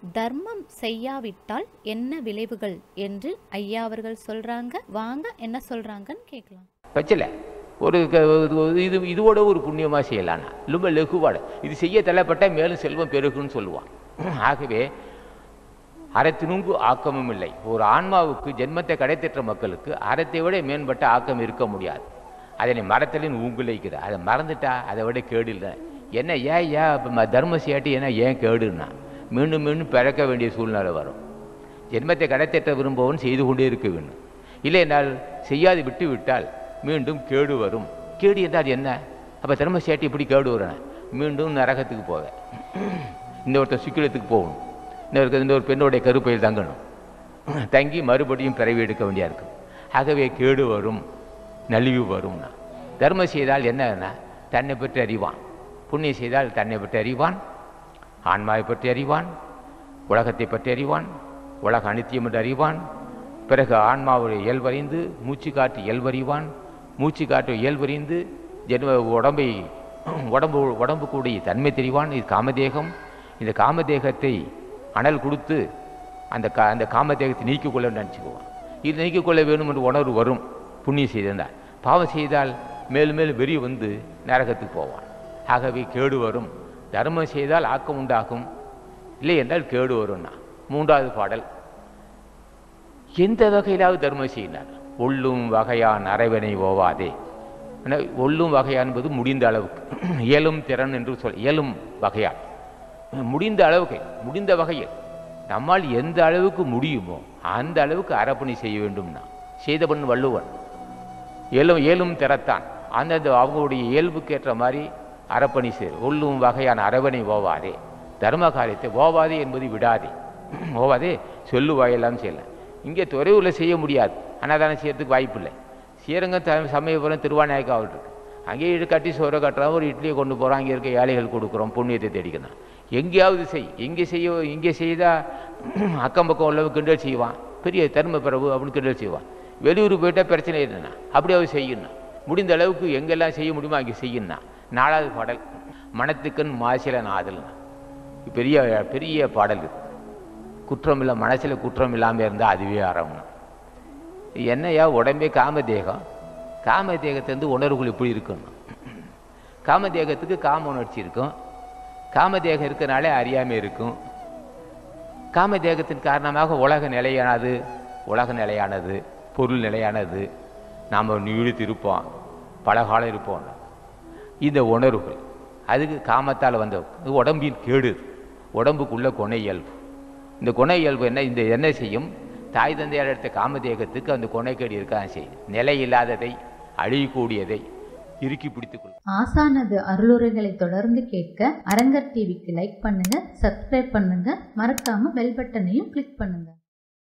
தர்மம் செய்யாவிட்டால் என்ன விளைவுகள் என்று ஐயா அவர்கள் சொல்றாங்க வாங்க என்ன சொல்றாங்கன்னு கேட்கலாம் பச்சல ஒரு க- ஒரு இது இதோட ஒரு புண்ணியமாக செய்யலாம்னா ரொம்ப லகுவாடு இது செய்ய தள்ளப்பட்டால் மேலும் செல்வம் பெருகுன்னு சொல்லுவான் ஆகவே அறத்தினுங்கு ஆக்கமும் இல்லை ஒரு ஆன்மாவுக்கு ஜென்மத்தை கடைத்தெற்ற மக்களுக்கு அறத்தை விட மேம்பட்ட ஆக்கம் இருக்க முடியாது அதனை மரத்திலின் ஊங்குலைக்கிற அதை மறந்துட்டா அதை விட கேடு இல்லை என்ன ஏன் ஏன் இப்போ தர்மம் செய்யாட்டி என்ன ஏன் கேடுன்னா மீண்டும் மீண்டும் பிறக்க வேண்டிய சூழ்நிலை வரும் ஜென்மத்தை கடைத்தெற்ற விரும்பவன் செய்து கொண்டே இருக்க வேண்டும் இல்லை என்னால் செய்யாது விட்டு விட்டால் மீண்டும் கேடு வரும் கேடு என்றால் என்ன அப்போ தர்ம சேட்டி இப்படி கேடு வரும் மீண்டும் நரகத்துக்கு போவேன் இன்னொருத்தர் சுக்கிரத்துக்கு போகணும் இன்னொரு இன்னொரு பெண்ணுடைய கருப்பையில் தங்கணும் தங்கி மறுபடியும் பிறவி எடுக்க வேண்டியா இருக்கும் ஆகவே கேடு வரும் நலிவு வரும்னா தர்மம் செய்தால் என்னன்னா தன்னை பற்றி அறிவான் புண்ணியம் செய்தால் தன்னை பற்றி அறிவான் ஆன்மாவை பற்றி அறிவான் உலகத்தை பற்றி அறிவான் உலக அனித்தியம் என்று அறிவான் பிறகு ஆன்மாவுடைய இயல்பறிந்து மூச்சு காற்று இயல்பறிவான் மூச்சு காற்று இயல்பறிந்து ஜென்ம உடம்பை உடம்பு உடம்புக்குடைய தன்மை தெரிவான் இது காமதேகம் இந்த காமதேகத்தை அனல் கொடுத்து அந்த கா அந்த காமதேகத்தை நீக்கிக் கொள்ள நினச்சிக்குவான் இது நீக்கிக் கொள்ள வேணும் என்று உணர்வு வரும் புண்ணியம் செய்திருந்தால் பாவம் செய்தால் மேலும் மேலும் வெறி வந்து நரகத்துக்கு போவான் ஆகவே கேடு வரும் தர்மம் செய்தால் ஆக்கம் உண்டாகும் இல்லை என்றால் கேடு வரும்னா மூன்றாவது பாடல் எந்த வகையிலாவது தர்மம் செய்யினார் ஒள்ளும் வகையான் அரைவனை ஓவாதே ஆனா, ஒள்ளும் வகையான் என்பது முடிந்த அளவுக்கு இயலும் திறன் என்று சொல் இயலும் வகையால் முடிந்த அளவுக்கு முடிந்த வகையில் நம்மால் எந்த அளவுக்கு முடியுமோ அந்த அளவுக்கு அறப்பணி செய்ய வேண்டும்னா செய்தவன் வள்ளுவன் இயலும் இயலும் திறத்தான் அந்தந்த அவங்களுடைய இயல்புக்கு ஏற்ற மாதிரி அறப்பணி செய் உள்ளும் வகையான அரவணை ஓவாதே தர்ம காரியத்தை ஓவாதே என்பது விடாதே ஓவாதே சொல்லு வாயெல்லாம் செய்யலாம் இங்கே துறையூரில் செய்ய முடியாது அன்னதானம் செய்யறதுக்கு வாய்ப்பில்லை ஸ்ரீரங்கம் த சமயபுரம் திருவாநாயக்காவில் இருக்கு அங்கேயே இடு கட்டி சோறை கட்டுறோம் ஒரு இட்லியை கொண்டு போகிறோம் அங்கே இருக்க ஏழைகள் கொடுக்குறோம் புண்ணியத்தை தேடிக்கணும் எங்கேயாவது செய் எங்கே செய்ய இங்கே செய்தால் அக்கம் பக்கம் உள்ளவன் கிண்டல் செய்வான் பெரிய தர்ம பிரபு அப்படின்னு கிண்டல் செய்வான் வெளியூர் போயிட்டால் பிரச்சனை இல்லைண்ணா அப்படியாவது செய்யணும் முடிந்த அளவுக்கு எங்கெல்லாம் செய்ய முடியுமோ அங்கே செய்யணும் நாலாவது பாடல் மனத்துக்கண் மாசில நாதல்னா பெரிய பெரிய பாடல் இது குற்றம் இல்லை மனசில் குற்றம் இல்லாமல் இருந்தால் அதுவே அறம்னா என்னையா உடம்பே காமதேகம் காமதேகத்திலேருந்து உணர்வுகள் இப்படி இருக்கணும் காமதேகத்துக்கு காம உணர்ச்சி இருக்கும் காமதேகம் இருக்கனாலே அறியாமை இருக்கும் காமதேகத்தின் காரணமாக உலக நிலையானது உலக நிலையானது பொருள் நிலையானது நாம் நீடித்து இருப்போம் பல காலம் இருப்போம் இந்த உணர்வுகள் அதுக்கு காமத்தால் வந்த இது உடம்பின் கேடு இது. உடம்புக்குள்ள குண இயல்பு இந்த குண இயல்பு என்ன இந்த என்ன செய்யும் தாய் தந்தையார் எடுத்த காமதேகத்துக்கு அந்த குணைக்கேடு இருக்கதான் செய்யும் நிலை இல்லாததை அழியக்கூடியதை இறுக்கி பிடித்துக் கொள்ளும் ஆசானது அருளுரைகளை தொடர்ந்து கேட்க அரங்கர் டிவிக்கு லைக் பண்ணுங்க சப்ஸ்கிரைப் பண்ணுங்க மறக்காம பெல் பட்டனையும் கிளிக் பண்ணுங்க